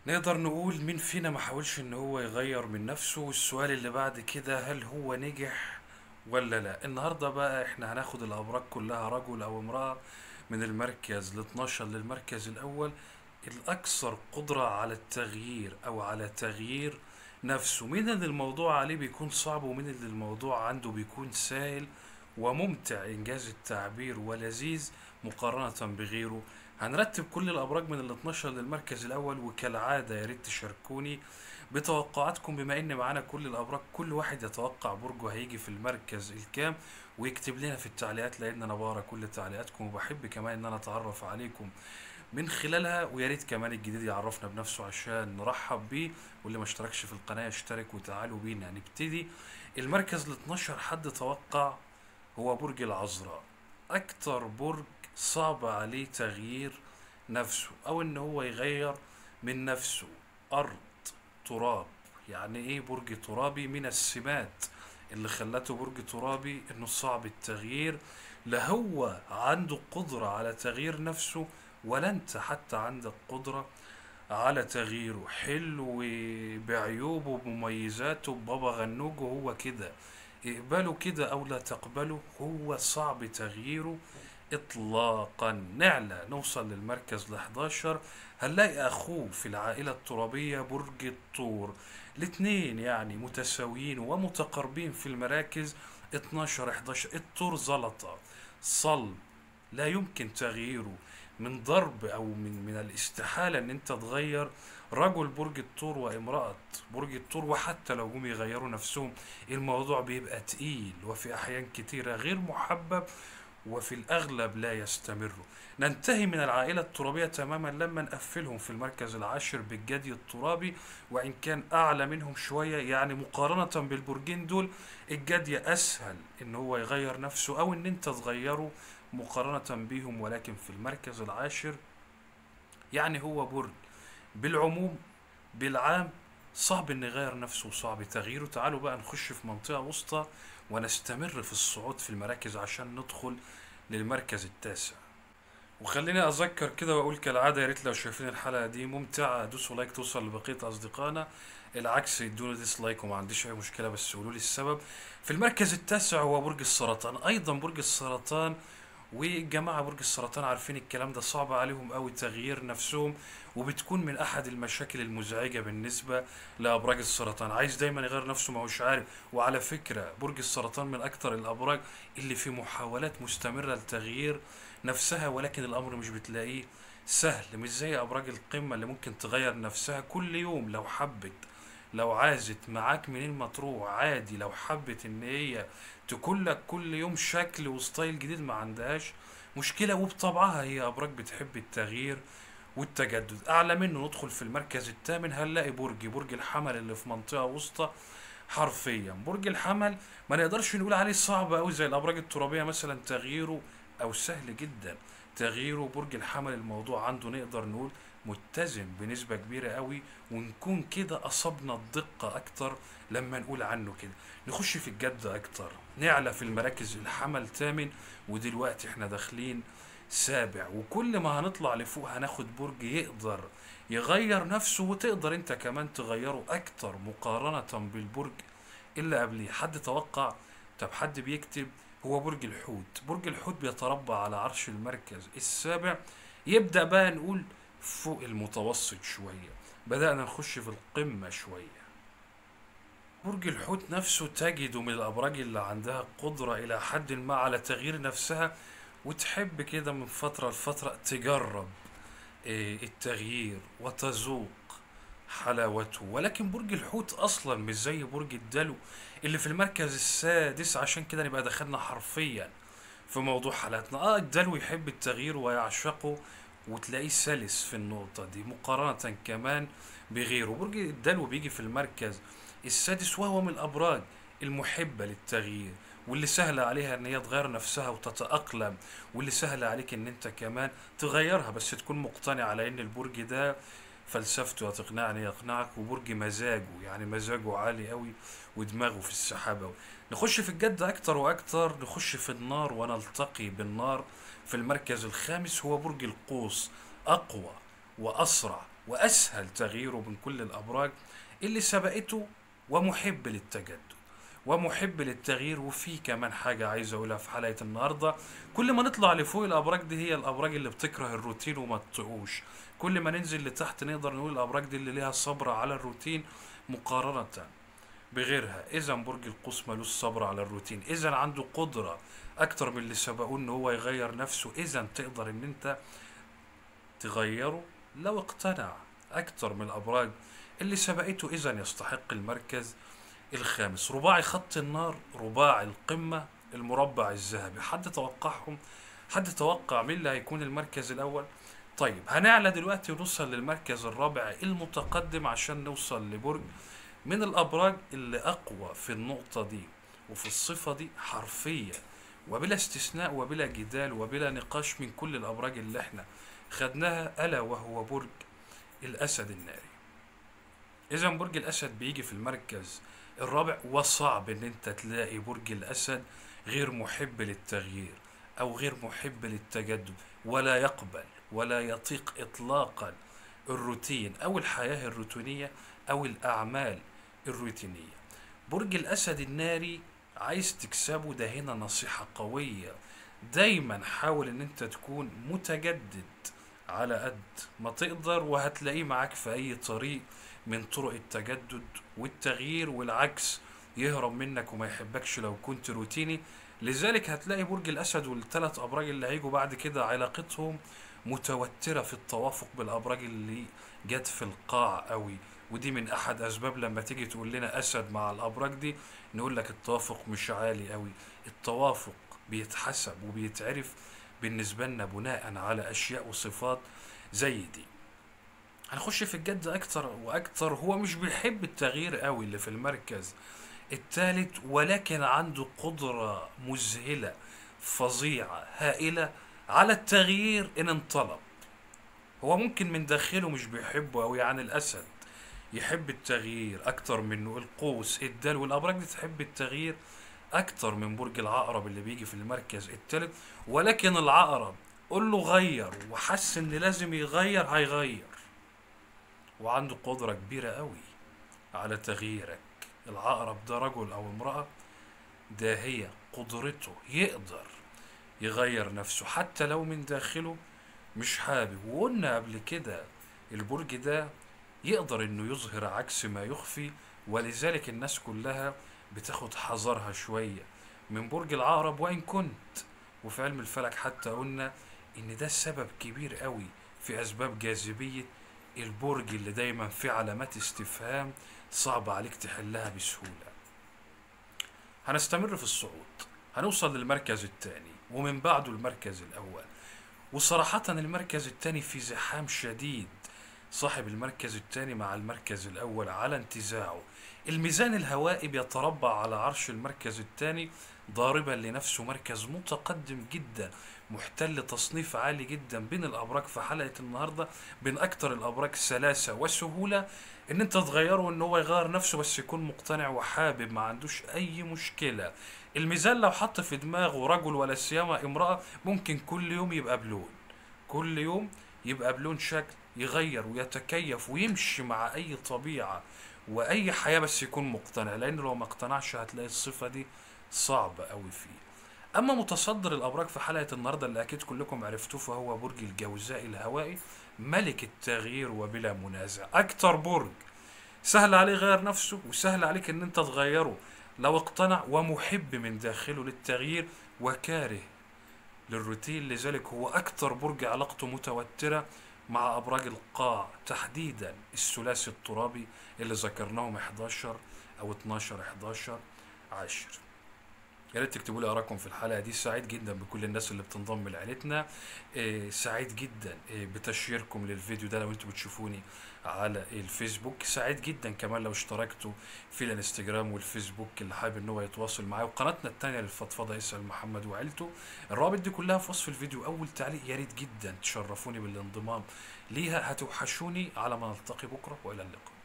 نقدر نقول مين فينا ما حاولش ان هو يغير من نفسه والسؤال اللي بعد كده هل هو نجح ولا لا النهارده بقى احنا هناخد الابراج كلها رجل او امرأة من المركز ال 12 للمركز الاول الاكثر قدرة على التغيير او على تغيير نفسه مين اللي الموضوع عليه بيكون صعب ومين اللي الموضوع عنده بيكون سهل وممتع انجاز التعبير ولذيذ مقارنة بغيره هنرتب كل الابراج من ال 12 للمركز الاول وكالعادة يا ريت تشاركوني بتوقعاتكم بما ان معانا كل الابراج كل واحد يتوقع برجه هيجي في المركز الكام ويكتب لنا في التعليقات لان انا بقرا كل تعليقاتكم وبحب كمان ان انا اتعرف عليكم من خلالها ويا ريت كمان الجديد يعرفنا بنفسه عشان نرحب بيه واللي ما اشتركش في القناة يشترك وتعالوا بينا نبتدي المركز ال 12 حد توقع هو برج العذراء اكتر برج صعب عليه تغيير نفسه او ان هو يغير من نفسه ارض تراب يعني ايه برج ترابي من السمات اللي خلته برج ترابي انه صعب التغيير لا هو عنده قدرة على تغيير نفسه ولا انت حتى عندك قدرة على تغييره حلو بعيوبه بمميزاته بابا غنوجه هو كده اقبله كده او لا تقبله هو صعب تغييره اطلاقا نعلى نوصل للمركز ال 11 هنلاقي اخوه في العائلة الترابية برج الثور الاتنين يعني متساويين ومتقاربين في المراكز 12 11 الثور زلطة صلب لا يمكن تغييره من ضرب او من من الاستحالة ان انت تغير رجل برج الثور وامرأة برج الثور وحتى لو هم يغيروا نفسهم الموضوع بيبقى تقيل وفي احيان كتيرة غير محبب وفي الأغلب لا يستمروا ننتهي من العائلة الترابية تماما لما نقفلهم في المركز العاشر بالجدي الترابي وإن كان أعلى منهم شوية يعني مقارنة بالبرجين دول الجدي أسهل إن هو يغير نفسه أو إن أنت تغيره مقارنة بيهم ولكن في المركز العاشر يعني هو برج بالعموم بالعام صعب ان يغير نفسه وصعب تغييره تعالوا بقى نخش في منطقة وسطى ونستمر في الصعود في المراكز عشان ندخل للمركز التاسع وخليني اذكر كده واقول كالعاده يا ريت لو شايفين الحلقه دي ممتعه دوسوا لايك توصل لبقيه اصدقائنا العكس يدوني ديسلايك وما عنديش اي مشكله بس قولوا لي السبب في المركز التاسع هو برج السرطان ايضا برج السرطان وجماعة برج السرطان عارفين الكلام ده صعب عليهم قوي تغيير نفسهم وبتكون من احد المشاكل المزعجة بالنسبة لابراج السرطان عايز دايما يغير نفسه ما هوش عارف وعلى فكرة برج السرطان من اكتر الابراج اللي في محاولات مستمرة لتغيير نفسها ولكن الامر مش بتلاقيه سهل مش زي ابراج القمة اللي ممكن تغير نفسها كل يوم لو حبت لو عازت معاك منين ما تروح عادي لو حبت ان هي تكون لك كل يوم شكل وستايل جديد ما عندهاش مشكلة وبطبعها هي أبراج بتحب التغيير والتجدد أعلى منه ندخل في المركز الثامن هنلاقي برج برج الحمل اللي في منطقة وسطى حرفيا برج الحمل ما نقدرش نقول عليه صعب أوي زي الأبراج الترابية مثلا تغييره أو سهل جدا تغييره برج الحمل الموضوع عنده نقدر نقول متزن بنسبة كبيرة قوي ونكون كده أصبنا الدقة أكتر لما نقول عنه كده نخش في الجد أكتر نعلى في المراكز الحمل تامن ودلوقتي احنا داخلين سابع وكل ما هنطلع لفوق هناخد برج يقدر يغير نفسه وتقدر انت كمان تغيره أكتر مقارنة بالبرج اللي قبليه حد توقع طب حد بيكتب هو برج الحوت برج الحوت بيتربع على عرش المركز السابع يبدأ بقى نقول فوق المتوسط شوية بدأنا نخش في القمة شوية برج الحوت نفسه تجده من الأبراج اللي عندها قدرة إلى حد ما على تغيير نفسها وتحب كده من فترة لفترة تجرب إيه، التغيير وتذوق حلاوته ولكن برج الحوت أصلا مش زي برج الدلو اللي في المركز السادس عشان كده نبقى دخلنا حرفيا في موضوع حلقتنا اه الدلو يحب التغيير ويعشقه وتلاقيه سلس في النقطة دي مقارنة كمان بغيره برج الدلو بيجي في المركز السادس وهو من الأبراج المحبة للتغيير واللي سهل عليها ان هي تغير نفسها وتتأقلم واللي سهل عليك ان انت كمان تغيرها بس تكون مقتنع على ان البرج ده فلسفته هتقنعني يقنعك وبرج مزاجه يعني مزاجه عالي قوي ودماغه في السحابة أوي. نخش في الجد اكتر واكتر نخش في النار ونلتقي بالنار في المركز الخامس هو برج القوس اقوى واسرع وأسهل تغييره من كل الأبراج اللي سبقته ومحب للتجدد ومحب للتغيير وفي كمان حاجة عايز أقولها في حلقة النهاردة كل ما نطلع لفوق الأبراج دي هي الأبراج اللي بتكره الروتين وما تطيقوش كل ما ننزل لتحت نقدر نقول الأبراج دي اللي ليها صبر على الروتين مقارنة بغيرها إذا برج القوس ملوش صبر على الروتين إذا عنده قدرة أكتر من اللي سبقوه إن هو يغير نفسه إذا تقدر إن أنت تغيره لو اقتنع أكتر من الأبراج اللي سبقته إذا يستحق المركز الخامس رباعي خط النار رباعي القمة المربع الذهبي حد توقعهم حد توقع مين اللي هيكون المركز الأول طيب هنعلى دلوقتي ونوصل للمركز الرابع المتقدم عشان نوصل لبرج من الأبراج اللي أقوى في النقطة دي وفي الصفة دي حرفيا وبلا استثناء وبلا جدال وبلا نقاش من كل الأبراج اللي احنا خدناها ألا وهو برج الأسد الناري إذا برج الأسد بيجي في المركز الرابع وصعب إن أنت تلاقي برج الأسد غير محب للتغيير أو غير محب للتجدد ولا يقبل ولا يطيق إطلاقا الروتين أو الحياة الروتينية أو الأعمال الروتينية برج الأسد الناري عايز تكسبه ده هنا نصيحة قوية دايما حاول ان انت تكون متجدد على قد ما تقدر وهتلاقيه معاك في اي طريق من طرق التجدد والتغيير والعكس يهرب منك وما يحبكش لو كنت روتيني لذلك هتلاقي برج الاسد والثلاث ابراج اللي هيجوا بعد كده علاقتهم متوترة في التوافق بالابراج اللي جت في القاع قوي ودي من احد اسباب لما تيجي تقول لنا اسد مع الابراج دي نقول لك التوافق مش عالي قوي التوافق بيتحسب وبيتعرف بالنسبة لنا بناء على اشياء وصفات زي دي هنخش في الجد اكتر واكتر هو مش بيحب التغيير قوي اللي في المركز الثالث ولكن عنده قدرة مذهلة فظيعة هائلة على التغيير ان انطلب هو ممكن من داخله مش بيحبه قوي يعني الاسد يحب التغيير اكتر منه القوس الدال والابراج دي تحب التغيير اكتر من برج العقرب اللي بيجي في المركز الثالث ولكن العقرب قول له غير وحس ان لازم يغير هيغير وعنده قدرة كبيرة قوي على تغييرك العقرب ده رجل او امرأة ده هي قدرته يقدر يغير نفسه حتى لو من داخله مش حابب وقلنا قبل كده البرج ده يقدر انه يظهر عكس ما يخفي ولذلك الناس كلها بتاخد حذرها شوية من برج العقرب وإن كنت وفي علم الفلك حتى قلنا إن ده سبب كبير قوي في أسباب جاذبية البرج اللي دايما في علامات استفهام صعب عليك تحلها بسهولة هنستمر في الصعود هنوصل للمركز الثاني ومن بعده المركز الأول وصراحة المركز الثاني في زحام شديد صاحب المركز الثاني مع المركز الأول على انتزاعه الميزان الهوائي بيتربع على عرش المركز الثاني ضاربا لنفسه مركز متقدم جدا محتل تصنيف عالي جدا بين الابراج في حلقه النهارده بين اكتر الابراج سلاسه وسهوله ان انت تغيره ان هو يغير نفسه بس يكون مقتنع وحابب ما عندوش اي مشكله الميزان لو حط في دماغه رجل ولا سيما امراه ممكن كل يوم يبقى بلون كل يوم يبقى بلون شكل يغير ويتكيف ويمشي مع اي طبيعه واي حياه بس يكون مقتنع لان لو ما اقتنعش هتلاقي الصفه دي صعبه قوي فيه اما متصدر الابراج في حلقه النهارده اللي اكيد كلكم عرفتوه فهو برج الجوزاء الهوائي ملك التغيير وبلا منازع اكتر برج سهل عليه غير نفسه وسهل عليك ان انت تغيره لو اقتنع ومحب من داخله للتغيير وكاره للروتين لذلك هو اكتر برج علاقته متوتره مع ابراج القاع تحديدا الثلاثي الترابي اللي ذكرناهم 11 او 12 11 10 يا ريت تكتبوا لي ارائكم في الحلقه دي سعيد جدا بكل الناس اللي بتنضم لعيلتنا إيه سعيد جدا إيه بتشييركم للفيديو ده لو انتوا بتشوفوني على الفيسبوك سعيد جدا كمان لو اشتركتوا في الانستجرام والفيسبوك اللي حابب ان هو يتواصل معايا وقناتنا التانية للفضفضه اسال محمد وعيلته الروابط دي كلها في وصف الفيديو اول تعليق يا ريت جدا تشرفوني بالانضمام ليها هتوحشوني على ما نلتقي بكره والى اللقاء